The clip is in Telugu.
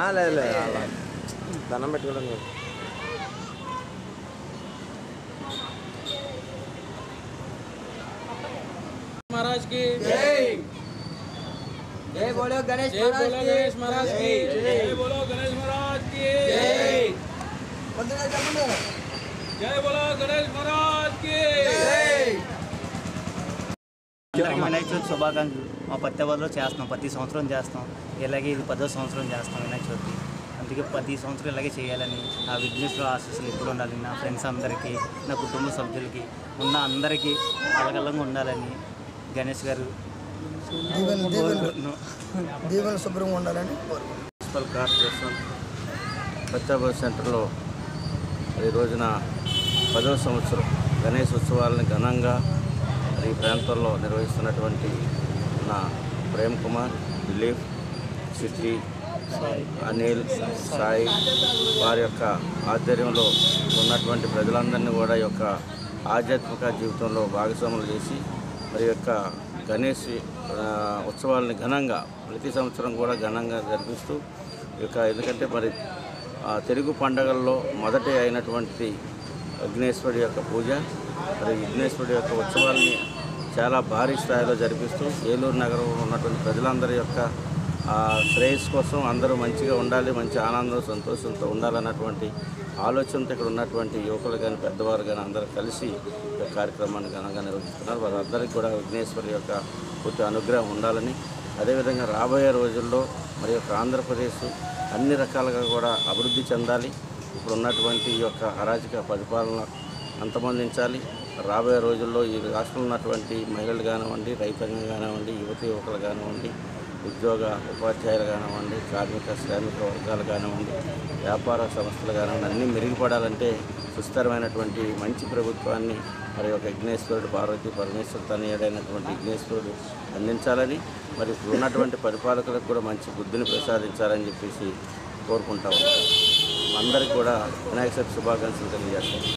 లేదు లేదు అలా దండం పెట్టుకోవడం కాదు. महाराज की जय बोलो गणेश जय बोलो गणेश महाराज की जय बोलो गणेश महाराज की जय बोलो गणेश महाराज की అందరికీ వినాయక చవితి శుభాకాంక్షలు మా పత్తెవరిలో చేస్తున్నాం ప్రతి సంవత్సరం చేస్తాం ఇలాగే ఇది పదో సంవత్సరం చేస్తాం వినాయక చవితి అందుకే ప్రతి సంవత్సరం ఇలాగే చేయాలని నా విఘ్నేశ్వర ఆశీస్సులు ఎప్పుడు ఉండాలని నా ఫ్రెండ్స్ అందరికీ నా కుటుంబ సభ్యులకి ఉన్న అందరికీ అలగలంగా ఉండాలని గణేష్ గారు దీవెన దీవెన కోరుకుంటున్నాం. దీవెన శుభ్రంగా ఉండాలని కోరుకుంటున్నాను మున్సిపల్ కార్పొరేషన్ పచ్చాబస్ సెంటర్లో ఈ రోజున పదవ సంవత్సరం గణేష్ ఉత్సవాలను ఘనంగా మరి ఈ ప్రాంతంలో నిర్వహిస్తున్నటువంటి నా ప్రేమ్ కుమార్ దిలీప్ సిద్ధి అనిల్ సాయి వారి యొక్క ఆధ్వర్యంలో ఉన్నటువంటి ప్రజలందరినీ కూడా ఈ యొక్క ఆధ్యాత్మిక జీవితంలో భాగస్వాములు చేసి మరి యొక్క గణేష్ ఆ, ఉత్సవాలని ఘనంగా ప్రతి సంవత్సరం కూడా ఘనంగా జరిపిస్తూ ఈ యొక్క ఎందుకంటే మరి ఆ, తెలుగు పండగల్లో మొదటి అయినటువంటి విఘ్నేశ్వరుడి యొక్క పూజ మరి విఘ్నేశ్వరుడి యొక్క ఉత్సవాల్ని చాలా భారీ స్థాయిలో జరిపిస్తూ ఏలూరు నగరంలో ఉన్నటువంటి ప్రజలందరి యొక్క ఆ, శ్రేయస్సు కోసం అందరూ మంచిగా ఉండాలి మంచి ఆనందం సంతోషంతో ఉండాలన్నటువంటి ఆలోచనతో ఇక్కడ ఉన్నటువంటి యువకులు కానీ పెద్దవారు కానీ అందరూ కలిసి ఈ యొక్క కార్యక్రమాన్ని ఘనంగా నిర్వహిస్తున్నారు వారందరికీ కూడా విఘ్నేశ్వరి యొక్క పూర్తి అనుగ్రహం ఉండాలని అదేవిధంగా రాబోయే రోజుల్లో మరి యొక్క ఆంధ్రప్రదేశ్ అన్ని రకాలుగా కూడా అభివృద్ధి చెందాలి ఇప్పుడు ఉన్నటువంటి ఈ యొక్క అరాచక పరిపాలన అంతమొందించాలి రాబోయే రోజుల్లో ఈ రాష్ట్రంలో ఉన్నటువంటి మహిళలు కానివ్వండి రైతాంగం కానివ్వండి యువతి యువకులు కానివ్వండి ఉద్యోగ ఉపాధ్యాయులు కానివ్వండి కార్మిక శ్రామిక వర్గాలు కానివ్వండి వ్యాపార సంస్థలు కానివ్వండి అన్నీ మెరుగుపడాలంటే సుస్థిరమైనటువంటి మంచి ప్రభుత్వాన్ని మరి ఒక విఘ్నేశ్వరుడు పార్వతీ పరమేశ్వరు తనయుడైనటువంటి విఘ్నేశ్వరుడు అందించాలని మరి ఇప్పుడు ఉన్నటువంటి పరిపాలకులకు కూడా మంచి బుద్ధిని ప్రసాదించాలని చెప్పేసి కోరుకుంటా ఉంటాం అందరికీ కూడా వినాయక చవితి శుభాకాంక్షలు తెలియజేస్తాం